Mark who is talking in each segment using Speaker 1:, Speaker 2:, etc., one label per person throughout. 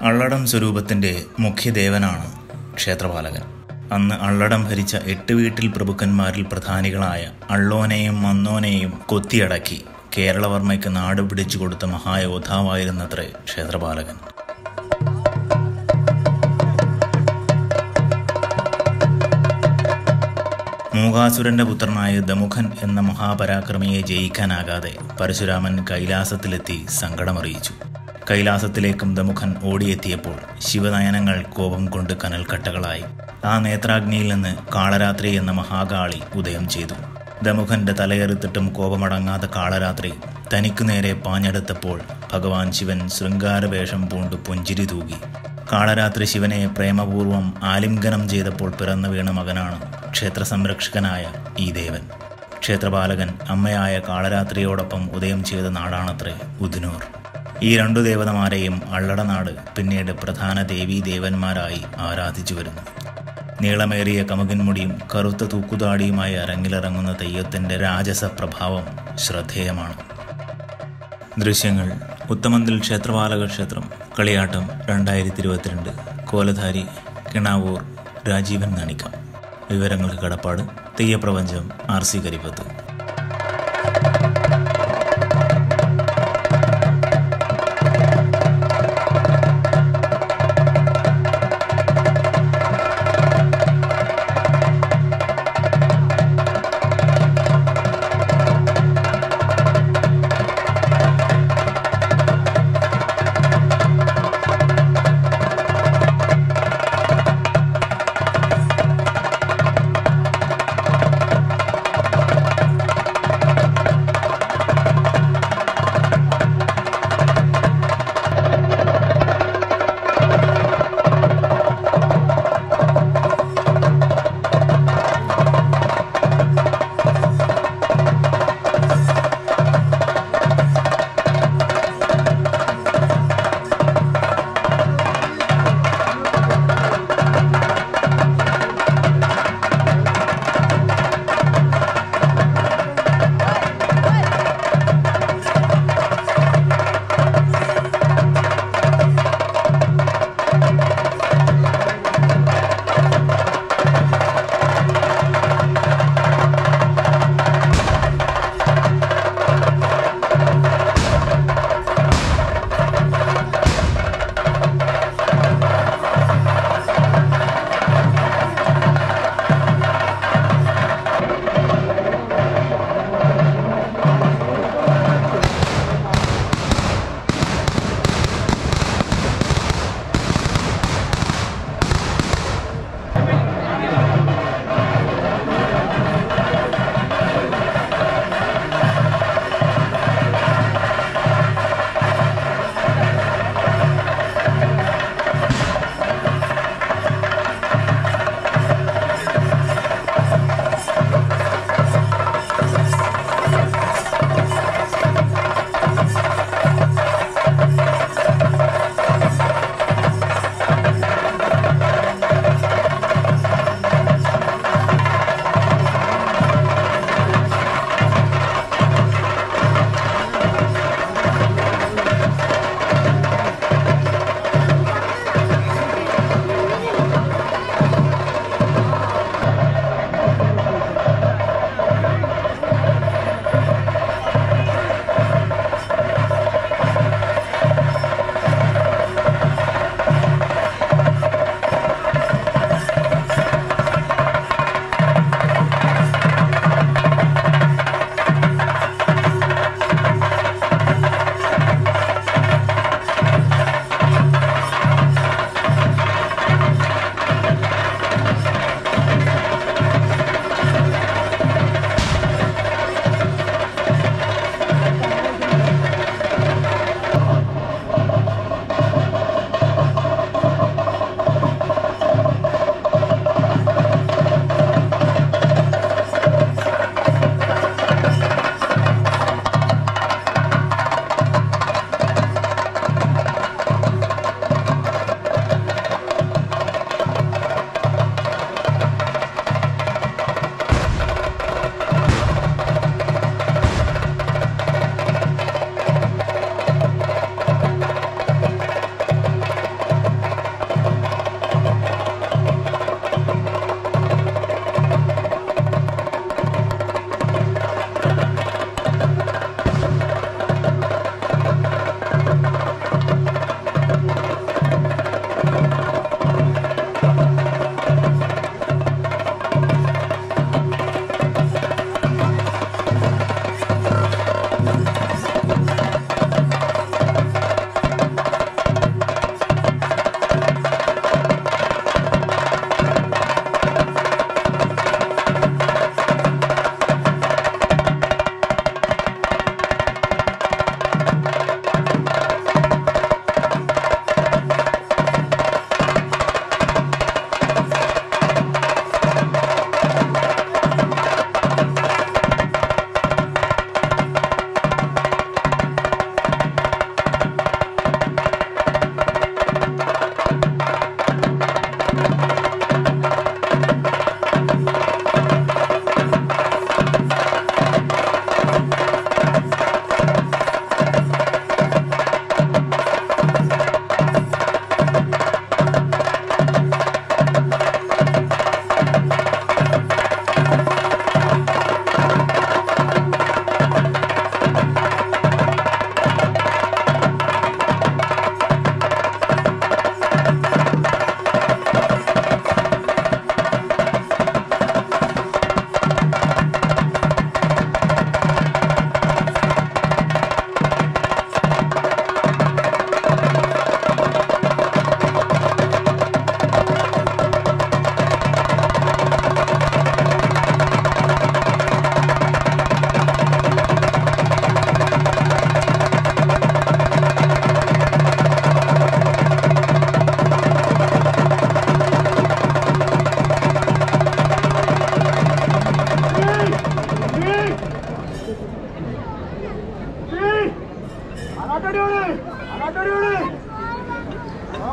Speaker 1: അള്ളടം സ്വരൂപത്തിൻ്റെ മുഖ്യദേവനാണ് ക്ഷേത്രപാലകൻ അന്ന് അള്ളടം ഭരിച്ച എട്ട് വീട്ടിൽ പ്രഭുക്കന്മാരിൽ പ്രധാനികളായ അള്ളോനെയും മന്നോനെയും കൊത്തിയടക്കി കേരളവർമ്മയ്ക്ക് നാട് പിടിച്ചു കൊടുത്ത മഹായോദ്ധാവായിരുന്നത്രേ ക്ഷേത്രപാലകൻ മൂകാസുരന്റെ പുത്രനായ ദമുഖൻ എന്ന മഹാപരാക്രമിയെ ജയിക്കാനാകാതെ പരശുരാമൻ കൈലാസത്തിലെത്തി സങ്കടമറിയിച്ചു കൈലാസത്തിലേക്കും ദമുഖൻ ഓടിയെത്തിയപ്പോൾ ശിവനയനങ്ങൾ കോപം കൊണ്ട് കനൽക്കട്ടകളായി ആ നേത്രാഗ്നിയിൽ നിന്ന് കാളരാത്രി എന്ന മഹാകാളി ഉദയം ചെയ്തു ദമുഖന്റെ തലയെറുത്തിട്ടും കോപമടങ്ങാത്ത കാളരാത്രി തനിക്കു നേരെ പാഞ്ഞെടുത്തപ്പോൾ ഭഗവാൻ ശിവൻ ശൃംഗാരവേഷം പൂണ്ട് പുഞ്ചിരി തൂകി കാളരാത്രി ശിവനെ പ്രേമപൂർവം ആലിംഗനം ചെയ്തപ്പോൾ പിറന്നു വീണ മകനാണ് ക്ഷേത്ര സംരക്ഷകനായ ഈ ദേവൻ ക്ഷേത്രപാലകൻ അമ്മയായ കാളരാത്രിയോടൊപ്പം ഉദയം ചെയ്ത നാടാണത്രേ ഉദിനൂർ ഈ രണ്ടു ദേവതമാരെയും അള്ളടനാട് പിന്നീട് പ്രധാന ദേവീ ദേവന്മാരായി ആരാധിച്ചു വരുന്നു നീളമേറിയ കമുകിൻമുടിയും കറുത്ത തൂക്കുതാടിയുമായി അരങ്ങിലിറങ്ങുന്ന തെയ്യത്തിൻ്റെ രാജസ പ്രഭാവം ശ്രദ്ധേയമാണ് ദൃശ്യങ്ങൾ ഉത്തമന്തിൽ ക്ഷേത്രപാലക ക്ഷേത്രം കളിയാട്ടം രണ്ടായിരത്തി ഇരുപത്തിരണ്ട് കോലധാരി കിണാവൂർ രാജീവൻ നണിക്കം വിവരങ്ങൾക്ക് കടപ്പാട് Theyyaprapancham R C Karippath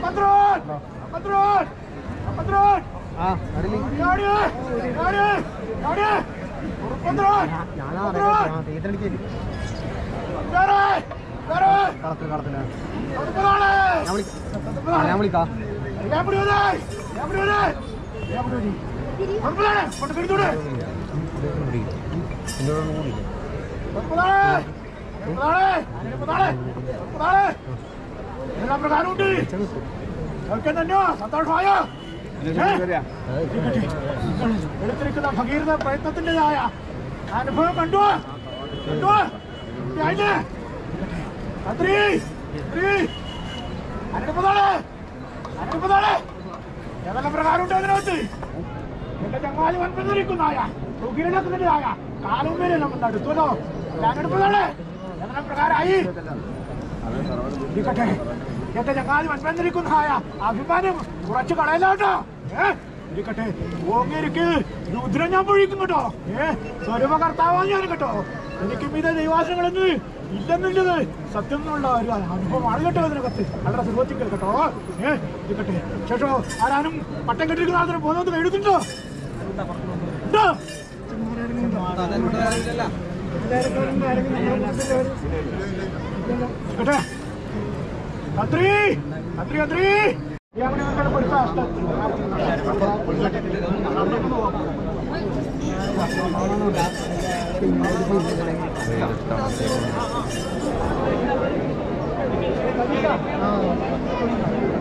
Speaker 2: Patron! Patron! Patron!
Speaker 3: ആ അതില്
Speaker 2: Gadi! Gadi! Gadi! Patron!
Speaker 3: ഞാനാ
Speaker 2: Patron!
Speaker 3: തീയറ്റടിക്ക്
Speaker 2: Gadi! Gadi!
Speaker 3: കളത്തിൽ കളത്തില്ല
Speaker 2: Patron!
Speaker 3: ഞാൻ വിളിക്കാം ആ, ഞാൻ വിളിക്കാം
Speaker 2: ഞാൻ പിടിയോടെ ഞാൻ പിടിയോടെ ഞാൻ പിടിയോടെ കുഴപ്പമില്ലാണ് കൊണ്ട് കിടത്തൂടെ കുഴപ്പമില്ലാണ് കുഴപ്പമില്ലാണ് കുഴപ്പമില്ലാണ് എല്ലാ പ്രകാരമുണ്ട് കേൾക്കാൻ തന്നെയോ സന്തോഷമായോ എടുത്തിരിക്കുന്ന ഭഗീരഥ പ്രയത്നത്തിൻ്റെതായ അനുഭവം കണ്ടു കണ്ടു ആയില്ലേ അത്രീ അത്രീ അനുഭവതാണ് അനുഭവതാണ് ഏതെല്ലാം പ്രകാരമുണ്ട് അതിനകത്ത് എന്റെ ചങ്ങാതി വൻപതിരിക്കുന്നതായ സുഖീരണത്തിൻ്റെതായ കാലം വരെ നമ്മൾ നടത്തുമല്ലോ അനുഭവതാണ് ഏതെല്ലാം പ്രകാരമായി ഇരിക്കട്ടെ എന്റെ ചങ്ങാതി വൻപതിരിക്കുന്നതായ അഭിമാനം കുറച്ച് കളയലാട്ടോ ഏ ഇരിക്കട്ടെ ഓങ്ങേരിക്ക് രുദ്രം ഞാൻ പൊഴിക്കും കേട്ടോ ഏ സ്വരൂപകർത്താവാൻ ഞാൻ കേട്ടോ എനിക്ക് മീതെ ദൈവാസങ്ങളെന്ന് ഇല്ലെന്നുള്ളത് സത്യം എന്നുള്ള ഒരു അനുഭവമാണ് കേട്ടോ ഇതിനകത്ത് വളരെ സുഖത്തിക്കൽ കേട്ടോ ഏ ഇരിക്കട്ടെ ശേഷോ ആരാനും പട്ടം കെട്ടിരിക്കുന്ന ആൾക്കാർ പോകുന്നത് എഴുതുന്നുണ്ടോ ഉണ്ടോ ഇരിക്കട്ടെ കത്രി കത്രി കത്രി ഈ അവിടെ നിങ്ങളുടെ കൊടുത്ത
Speaker 3: ആ